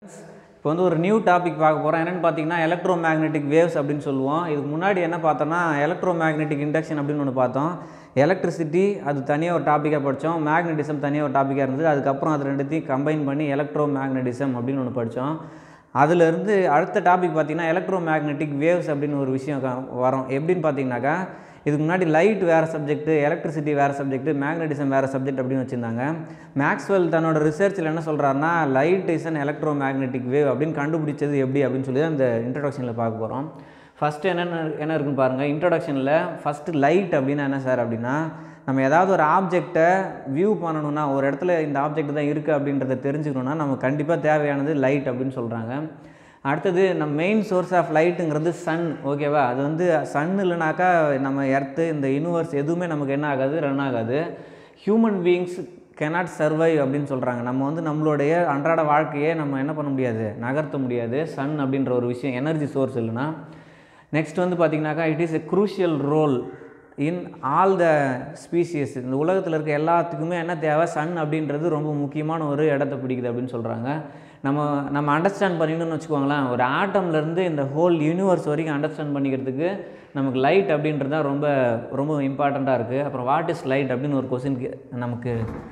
இப்போ வந்து ஒரு நியூ டாபிக் பார்க்க போகிறோம் என்னென்னு பார்த்தீங்கன்னா எலக்ட்ரோ மேக்னெட்டிக் வேவ்ஸ் அப்படின்னு சொல்லுவோம் இதுக்கு முன்னாடி என்ன பார்த்தோம்னா எலக்ட்ரோ மேக்னெட்டிக் இண்டக்ஷன் அப்படின்னு ஒன்று பார்த்தோம் எலக்ட்ரிசிட்டி அது தனியாக ஒரு டாப்பிக்காக படித்தோம் மேக்னெட்டிசம் தனியாக ஒரு டாப்பிக்காக இருந்தது அதுக்கப்புறம் அது ரெண்டுத்தையும் கம்பைன் பண்ணி எலக்ட்ரோ மேக்னெட்டிசம் அப்படின்னு ஒன்று படித்தோம் அதுலேருந்து அடுத்த டாபிக் பார்த்தீங்கன்னா எலக்ட்ரோ மேக்னெட்டிக் வேவ்ஸ் அப்படின்னு ஒரு விஷயம் க- வரும் எப்படின்னு பார்த்தீங்கன்னாக்கா இதுக்கு முன்னாடி லைட் வேறு சப்ஜெக்ட் எலக்ட்ரிசிட்டி வேறு சப்ஜெக்ட் மேக்னெட்டிசம் வேறு சப்ஜெக்ட் அப்படின்னு வச்சுருந்தாங்க மேக்ஸ்வெல் தன்னோட ரிசர்ச்சில் என்ன சொல்கிறாருன்னா light is an electro magnetic wave அப்படின்னு கண்டுபிடிச்சது எப்படி அப்படின்னு சொல்லி தான் இந்த இன்ட்ரடக்ஷனில் பார்க்க போகிறோம் ஃபஸ்ட்டு என்னென்ன என்ன இருக்குன்னு பாருங்கள் இன்ட்ரடக்ஷனில் ஃபஸ்ட்டு லைட் அப்படின்னா என்ன சார் அப்படின்னா நம்ம ஏதாவது ஒரு ஆப்ஜெக்டை வியூ பண்ணணும்னா ஒரு இடத்துல இந்த ஆப்ஜெக்ட் தான் இருக்குது அப்படின்றத தெரிஞ்சுக்கணுன்னா நம்ம கண்டிப்பாக தேவையானது லைட் அப்படின்னு சொல்கிறாங்க அடுத்தது நம்ம மெயின் சோர்ஸ் ஆஃப் லைட்டுங்கிறது சன் ஓகேவா அது வந்து சன் இல்லைனாக்கா நம்ம எர்த்து இந்த யூனிவர்ஸ் எதுவுமே நமக்கு என்ன ஆகாது ரன் ஆகாது ஹியூமன் பீயிங்ஸ் cannot சர்வைவ் அப்படின்னு சொல்கிறாங்க நம்ம வந்து நம்மளுடைய அன்றாட வாழ்க்கையை நம்ம என்ன பண்ண முடியாது நகர்த்த முடியாது சன் அப்படின்ற ஒரு விஷயம் எனர்ஜி சோர்ஸ் இல்லைன்னா நெக்ஸ்ட் வந்து பார்த்திங்கனாக்கா it is a crucial role in all the species இந்த உலகத்தில் இருக்க எல்லாத்துக்குமே என்ன தேவை சன் அப்படின்றது ரொம்ப முக்கியமான ஒரு இடத்த பிடிக்குது அப்படின்னு சொல்கிறாங்க நம்ம நம்ம அண்டர்ஸ்டாண்ட் பண்ணிக்கணும்னு வச்சுக்கோங்களேன் ஒரு ஆட்டம்லேருந்து இந்த ஹோல் யூனிவர்ஸ் வரைக்கும் அண்டர்ஸ்டாண்ட் பண்ணிக்கிறதுக்கு நமக்கு லைட் அப்படின்றது தான் ரொம்ப ரொம்ப இம்பார்ட்டண்ட்டாக இருக்குது அப்புறம் வாட் இஸ் லைட் அப்படின்னு ஒரு கொஸ்டின் நமக்கு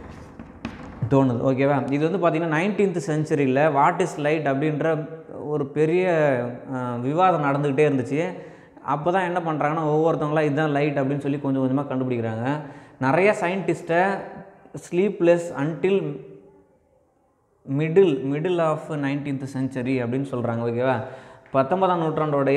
தோணுது ஓகேவா இது வந்து பார்த்திங்கன்னா நைன்டீன்த் செஞ்சுரியில் வாட் இஸ் லைட் அப்படின்ற ஒரு பெரிய அஹ், விவாதம் நடந்துக்கிட்டே இருந்துச்சு அப்போ தான் என்ன பண்ணுறாங்கன்னா ஒவ்வொருத்தவங்களா இதுதான் லைட் அப்படின்னு சொல்லி கொஞ்சம் கொஞ்சமாக கண்டுபிடிக்கிறாங்க நிறைய சயின்டிஸ்ட்டை sleepless until middle middle of nineteenth century அப்படின்னு சொல்கிறாங்க ஓகேவா பத்தொன்பதாம் நூற்றாண்டோடைய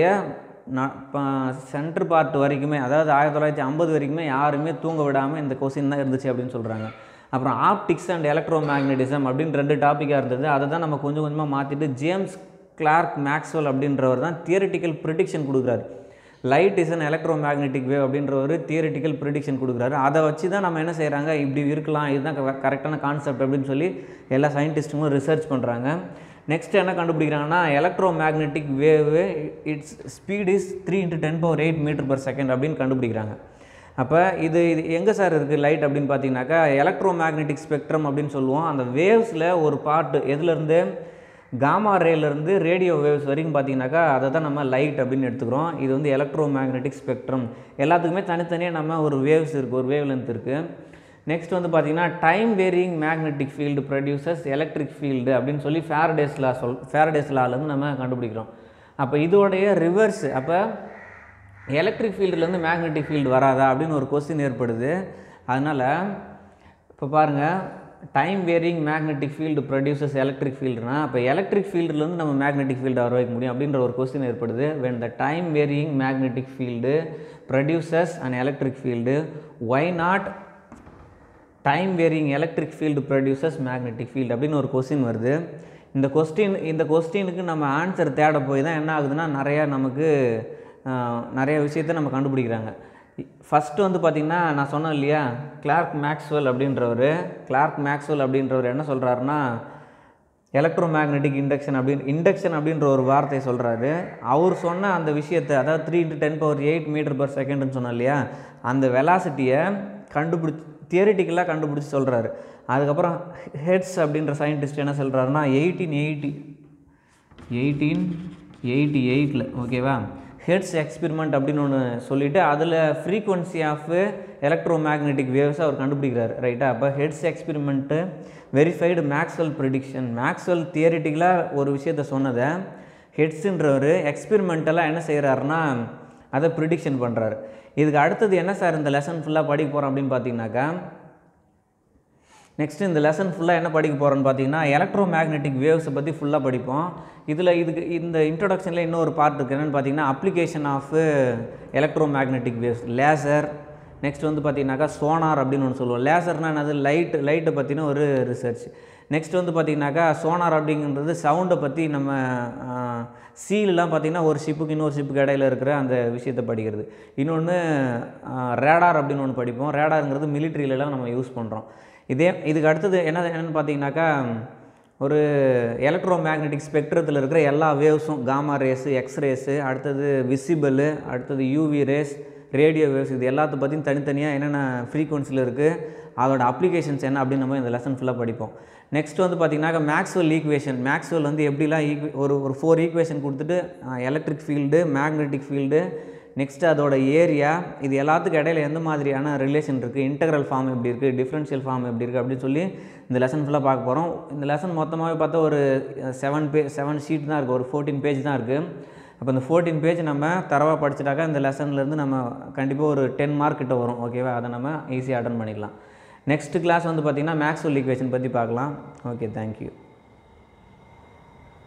சென்ட்ரு பார்ட் வரைக்குமே அதாவது ஆயிரத்தி தொள்ளாயிரத்தி ஐம்பது வரைக்குமே யாருமே தூங்க விடாமல் இந்த கொஸ்டின் தான் இருந்துச்சு அப்படின்னு சொல்கிறாங்க அப்புறம் ஆப்டிக்ஸ் அண்ட் எலக்ட்ரோ மேக்னெட்டிசம் அப்படின்னு ரெண்டு டாப்பிக்காக இருந்தது அதை தான் நம்ம கொஞ்சம் கொஞ்சமாக மாற்றிட்டு ஜேம்ஸ் கிளார்க் மேக்ஸ்வெல் அப்படின்றவர் தான் தியரிட்டிக்கல் ப்ரிடிக்ஷன் கொடுக்குறாரு light is an electro magnetic wave அப்படின்ற ஒரு தியரிட்டிக்கல் ப்ரிடிக்ஷன் கொடுக்குறாரு அதை வச்சு தான் நம்ம என்ன செய்கிறாங்க இப்படி இருக்கலாம் இதுதான் கரெக்டான கான்செப்ட் அப்படின்னு சொல்லி எல்லா சயின்டிஸ்ட்டுங்களும் ரிசர்ச் பண்ணுறாங்க நெக்ஸ்ட் என்ன கண்டுபிடிக்கிறாங்கன்னா electro magnetic wave its speed is three into ten power eight metre per second அப்படின்னு கண்டுபிடிக்கிறாங்க அப்போ இது இது எங்கே சார் இருக்குது லைட் அப்படின்னு பார்த்தீங்கன்னாக்கா எலக்ட்ரோ மேக்னெட்டிக் ஸ்பெக்ட்ரம் அப்படின்னு சொல்லுவோம் அந்த வேவ்ஸில் ஒரு பார்ட்டு எதுலேருந்து காமா ரேலேருந்து ரேடியோ வேவ்ஸ் வரைக்கும் பார்த்தீங்கன்னாக்கா அதை தான் நம்ம லைட் அப்படின்னு எடுத்துக்கிறோம் இது வந்து எலக்ட்ரோ மேக்னெட்டிக் ஸ்பெக்ட்ரம் எல்லாத்துக்குமே தனித்தனியாக நம்ம ஒரு வேவ்ஸ் இருக்குது ஒரு வேவ் லென்த் இருக்குது நெக்ஸ்ட் வந்து பார்த்தீங்கன்னா time varying magnetic field producers electric field அப்படின்னு சொல்லி ஃபேரடேஸ் லா சொல் ஃபேரடேஸ் லாலேருந்து நம்ம கண்டுபிடிக்கிறோம் அப்போ இதோடைய ரிவர்ஸ் அப்போ எலக்ட்ரிக் ஃபீல்டுலேருந்து மேக்னெட்டிக் ஃபீல்டு வராதா அப்படின்னு ஒரு கொஸ்டின் ஏற்படுது அதனால் இப்போ பாருங்கள் time varying magnetic field produces electric ஃபீல்டுனா அப்போ எலக்ட்ரிக் ஃபீல்டுலேருந்து நம்ம மேக்னெட்டிக் ஃபீல்டு வர வைக்க முடியும் அப்படின்ற ஒரு கொஸ்டின் ஏற்படுது when the time varying magnetic field produces and electric field why not time varying electric field produces magnetic field அப்படின்னு ஒரு கொஸ்டின் வருது இந்த கொஸ்டின் இந்த கொஸ்டினுக்கு நம்ம ஆன்சர் தேட போய் தான் என்ன ஆகுதுன்னா நிறையா நமக்கு ஆஹ், நிறைய விஷயத்த நம்ம கண்டுபிடிக்கிறாங்க ஃபஸ்ட்டு வந்து பார்த்திங்கன்னா நான் சொன்னேன் இல்லையா கிளார்க் மேக்ஸ்வெல் அப்படின்றவர் கிளார்க் மேக்ஸ்வெல் அப்படின்றவர் என்ன சொல்கிறாருன்னா எலக்ட்ரோ மேக்னெட்டிக் இண்டக்ஷன் அப்படின்னு இண்டக்ஷன் அப்படின்ற ஒரு வார்த்தையை சொல்கிறாரு அவர் சொன்ன அந்த விஷயத்தை அதாவது three into ten power eight metre per செகண்ட்னு சொன்னோம் இல்லையா அந்த வெலாசிட்டியை கண்டுபிடிச்சி தியரிட்டிக்கலாக கண்டுபிடிச்சி சொல்கிறாரு அதுக்கப்புறம் ஹெட்ஸ் அப்படின்ற சயின்டிஸ்ட் என்ன சொல்கிறாருன்னா எயிட்டீன் எயிட்டி எயிட்டீன் எயிட்டி எயிட்டில் ஓகேவா ஹெட்ஸ் எக்ஸ்பெரிமெண்ட் அப்படின்னு ஒன்று சொல்லிவிட்டு அதில் frequency of electro magnetic waves அவர் கண்டுபிடிக்கிறார் ரைட்டா அப்போ Hertz experiment verified Maxwell prediction Maxwell தியரிட்டிக்கலாக ஒரு விஷயத்த சொன்னதை ஹெட்ஸுன்றவர் எக்ஸ்பெரிமெண்டலாக என்ன செய்கிறாருன்னா அதை ப்ரிடிக்ஷன் பண்ணுறாரு இதுக்கு அடுத்தது என்ன சார் இந்த லெசன் ஃபுல்லாக படிக்க போகிறோம் அப்படின்னு பார்த்தீங்கன்னாக்கா நெக்ஸ்ட் இந்த லெசன் ஃபுல்லாக என்ன படிக்க போகிறோன்னு பார்த்தீங்கன்னா எலக்ட்ரோ மேக்னெட்டிக் வேவ்ஸை பற்றி ஃபுல்லாக படிப்போம் இதில் இதுக்கு இந்த இன்ட்ரொடக்ஷனில் இன்னொரு பார்ட் இருக்குது என்னென்னு பார்த்தீங்கன்னா application of electro magnetic waves laser next வந்து பார்த்தீங்கன்னாக்கா சோனார் அப்படின்னு ஒன்று சொல்லுவோம் லேசர்னால் என்னது லைட் லைட்டை பற்றின ஒரு ரிசர்ச் நெக்ஸ்ட் வந்து பார்த்தீங்கன்னாக்கா சோனார் அப்படிங்கிறது சவுண்டை பற்றி நம்ம சீலெலாம் பார்த்தீங்கன்னா ஒரு ஷிப்புக்கு இன்னொரு ஷிப்புக்கு இடையில இருக்கிற அந்த விஷயத்தை படிக்கிறது இன்னொன்று ரேடார் அப்படின்னு ஒன்று படிப்போம் ரேடாருங்கிறது மிலிட்ரியிலலாம் நம்ம யூஸ் பண்ணுறோம் இதே இதுக்கு அடுத்தது என்ன என்னென்னு பார்த்தீங்கன்னாக்கா ஒரு எலக்ட்ரோ மேக்னெட்டிக் ஸ்பெக்ட்ரத்தில் இருக்கிற எல்லா வேவ்ஸும் காமா ரேஸு எக்ஸ் ரேஸு அடுத்தது விசிபிள் அடுத்தது யூவி ரேஸ் ரேடியோ வேவ்ஸ் இது எல்லாத்த பற்றியும் தனித்தனியாக என்னென்ன ஃப்ரீக்வன்சியில் இருக்குது அதோட அப்ளிகேஷன்ஸ் என்ன அப்படின்னு நம்ம இந்த லெசன் ஃபுல்லாக படிப்போம் நெக்ஸ்ட் வந்து பார்த்தீங்கன்னாக்கா மேக்ஸ்வெல் ஈக்குவேஷன் மேக்ஸ்வெல் வந்து எப்படிலாம் ஈக்வே ஒரு ஒரு ஃபோர் ஈக்குவேஷன் கொடுத்துட்டு electric field magnetic field next அதோட ஏரியா இது எல்லாத்துக்கும் இடையில எந்த மாதிரியான ரிலேஷன் இருக்குது இன்டெக்ரல் ஃபார்ம் எப்படி இருக்குது டிஃப்ரென்ஷியல் ஃபார்ம் எப்படி இருக்குது அப்படின்னு சொல்லி இந்த லெசன் ஃபுல்லாக பார்க்க போகிறோம் இந்த லெசன் மொத்தமாகவே பார்த்தா ஒரு செவன் பே செவன் ஷீட் தான் இருக்குது ஒரு ஃபோர்டீன் பேஜ் தான் இருக்குது அப்போ இந்த ஃபோர்டீன் பேஜ் நம்ம தரவாக படிச்சிட்டாக்கா இந்த லெசன்லேருந்து நம்ம கண்டிப்பாக ஒரு டென் மார்க் கிட்ட வரும் ஓகேவா அதை நம்ம ஈஸியாக அட்டன் பண்ணிக்கலாம் நெக்ஸ்ட் கிளாஸ் வந்து பார்த்திங்கன்னா மேக்ஸ்வெல் ஈக்குவேஷன் பற்றி பார்க்கலாம் ஓகே தேங்க்யூ